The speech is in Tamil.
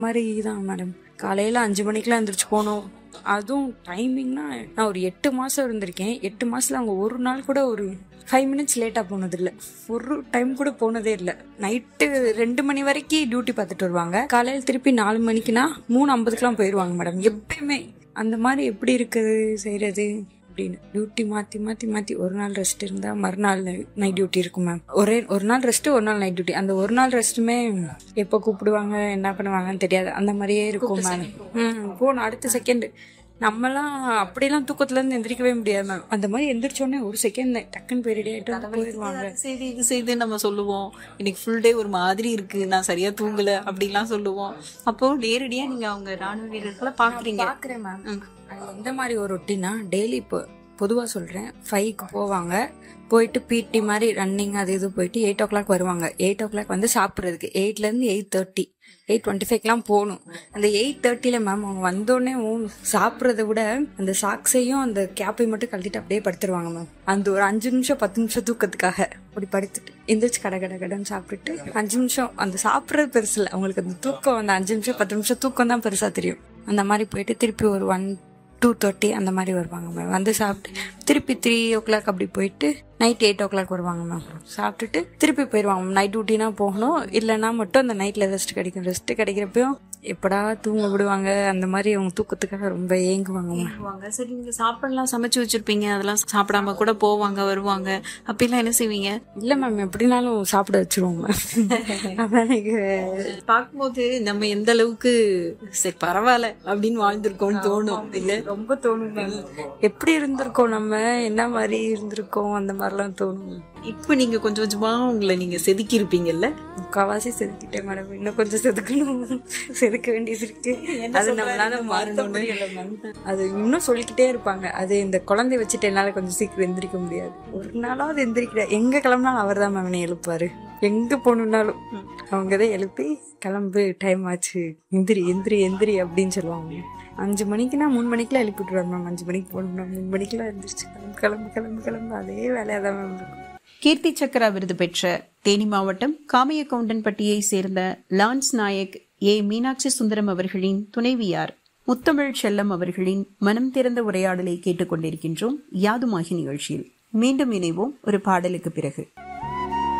மாதிரி தான் மேடம் காலையில அஞ்சு மணிக்கெல்லாம் எந்திரிச்சு போகணும் அதுவும் டைமிங்னா நான் ஒரு எட்டு மாசம் இருந்திருக்கேன் எட்டு மாசத்துல அவங்க ஒரு நாள் கூட ஒரு ஃபைவ் மினிட்ஸ் லேட்டாக போனது இல்லை ஒரு டைம் கூட போனதே இல்லை நைட்டு ரெண்டு மணி வரைக்கும் டியூட்டி பார்த்துட்டு வருவாங்க காலையில் திருப்பி நாலு மணிக்குனா மூணு ஐம்பதுக்குலாம் போயிடுவாங்க மேடம் எப்பயுமே அந்த மாதிரி எப்படி இருக்குது செய்யறது அப்படின்னு டியூட்டி மாற்றி மாற்றி மாற்றி ஒரு நாள் ரெஸ்ட் இருந்தால் மறுநாள் நைட் டியூட்டி இருக்கும் மேம் ஒரே ஒரு நாள் ரெஸ்ட்டு ஒரு நாள் நைட் டியூட்டி அந்த ஒரு நாள் ரெஸ்ட்டுமே எப்போ கூப்பிடுவாங்க என்ன பண்ணுவாங்கன்னு தெரியாது அந்த மாதிரியே இருக்கும் மேம் ம் போகணும் அடுத்த செகண்ட் நம்மலாம் அப்படிலாம் தூக்கத்துல இருந்து எந்திரிக்கவே முடியாது மேம் அந்த மாதிரி எந்திரிச்சோடனே ஒரு செகண்ட் டக்குன்னு போய் ரெடி ஆகிட்டு போயிடுவாங்க அது செய்து இது செய்து நம்ம சொல்லுவோம் இன்னைக்கு ஃபுல் டே ஒரு மாதிரி இருக்கு நான் சரியா தூங்கல அப்படிலாம் சொல்லுவோம் அப்போ நேரடியா நீங்க அவங்க ராணுவ வீரர்களை பாக்குறீங்க பார்க்குறேன் மேம் அது எந்த மாதிரி ஒரு ரொட்டீனா டெய்லி இப்போ பொதுவாக சொல்கிறேன் ஃபைவ்க்கு போவாங்க போயிட்டு பிடி மாதிரி ரன்னிங் அது இது போயிட்டு எயிட் ஓ கிளாக் வருவாங்க எயிட் ஓ கிளாக் வந்து சாப்பிட்றதுக்கு எயிட்லேருந்து எயிட் தேர்ட்டி எயிட் டுவெண்ட்டி ஃபைவ்க்கெலாம் போகணும் அந்த எயிட் தேர்ட்டியில் மேம் அவங்க வந்தோடனே சாப்பிட்றத விட அந்த சாக்ஸையும் அந்த கேப்பையும் மட்டும் கழட்டிட்டு அப்படியே படுத்துருவாங்க மேம் அந்த ஒரு அஞ்சு நிமிஷம் பத்து நிமிஷம் தூக்கத்துக்காக அப்படி படுத்துட்டு எந்திரிச்சு கடை கடை கடைன்னு சாப்பிட்டுட்டு அஞ்சு நிமிஷம் அந்த சாப்பிட்றது பெருசு இல்லை அவங்களுக்கு அந்த தூக்கம் அந்த அஞ்சு நிமிஷம் பத்து நிமிஷம் தூக்கம் தான் பெருசாக தெரியும் அந்த மாதிரி போயிட்டு திருப்பி ஒரு ஒன் டூ தேர்ட்டி அந்த மாதிரி வருவாங்க மேம் வந்து சாப்பிட்டு திருப்பி த்ரீ ஓ கிளாக் அப்படி போயிட்டு நைட் எயிட் ஓ கிளாக் வருவாங்க மேம் சாப்பிட்டுட்டு திருப்பி போயிடுவாங்க மேம் நைட் டியூட்டினா போகணும் இல்லைன்னா மட்டும் அந்த நைட்டில் ரெஸ்ட் கிடைக்கும் ரெஸ்ட் கிடைக்கிறப்பையும் எப்படா தூங்க விடுவாங்க அந்த மாதிரி அவங்க தூக்கத்துக்காக ரொம்ப ஏங்குவாங்க மேம் வருவாங்க சரி நீங்க சாப்பாடுலாம் சமைச்சு வச்சிருப்பீங்க அதெல்லாம் சாப்பிடாம கூட போவாங்க வருவாங்க அப்படிலாம் என்ன செய்வீங்க இல்லை மேம் எப்படினாலும் சாப்பிட வச்சிருவோம் மேம் அதான் எனக்கு பார்க்கும்போது நம்ம எந்த அளவுக்கு சரி பரவாயில்ல அப்படின்னு வாழ்ந்திருக்கோம்னு தோணும் இல்ல ரொம்ப தோணும் மேம் எப்படி இருந்திருக்கோம் நம்ம என்ன மாதிரி இருந்திருக்கோம் அந்த மாதிரிலாம் தோணும் இப்போ நீங்க கொஞ்சம் கொஞ்சமா உங்களை நீங்க செதுக்கி இருப்பீங்கல்ல முக்காவாசி செதுக்கிட்டேன் மேடம் இன்னும் கொஞ்சம் செதுக்கணும் செதுக்க வேண்டியது இருக்கு அது நம்மளால மாறணும்னு அது இன்னும் சொல்லிக்கிட்டே இருப்பாங்க அது இந்த குழந்தை வச்சுட்டு என்னால கொஞ்சம் சீக்கிரம் எந்திரிக்க முடியாது ஒரு நாளாவது எந்திரிக்கிற எங்க கிளம்புனாலும் அவர் தான் மேம் என்னை எழுப்பாரு எங்க போகணுன்னாலும் அவங்க தான் எழுப்பி கிளம்பு டைம் ஆச்சு எந்திரி எந்திரி எந்திரி அப்படின்னு சொல்லுவாங்க அஞ்சு மணிக்குனா மூணு மணிக்கெல்லாம் எழுப்பி விட்டுருவாங்க மேம் அஞ்சு மணிக்கு போகணும் மூணு மணிக்கெல்லாம் எந்திரிச்சு கிளம்பு கிளம்பு கிளம்பு கிளம்பு அதே வேலையாக தான் மேம் இருக்கும் கீர்த்தி சக்கரா விருது பெற்ற தேனி மாவட்டம் காமையக்கவுண்டன்பட்டியை சேர்ந்த லான்ஸ் நாயக் ஏ மீனாட்சி சுந்தரம் அவர்களின் துணைவியார் முத்தமிழ் செல்லம் அவர்களின் மனம் திறந்த உரையாடலை கேட்டுக்கொண்டிருக்கின்றோம் யாதுமாகி நிகழ்ச்சியில் மீண்டும் இணைவோம் ஒரு பாடலுக்கு பிறகு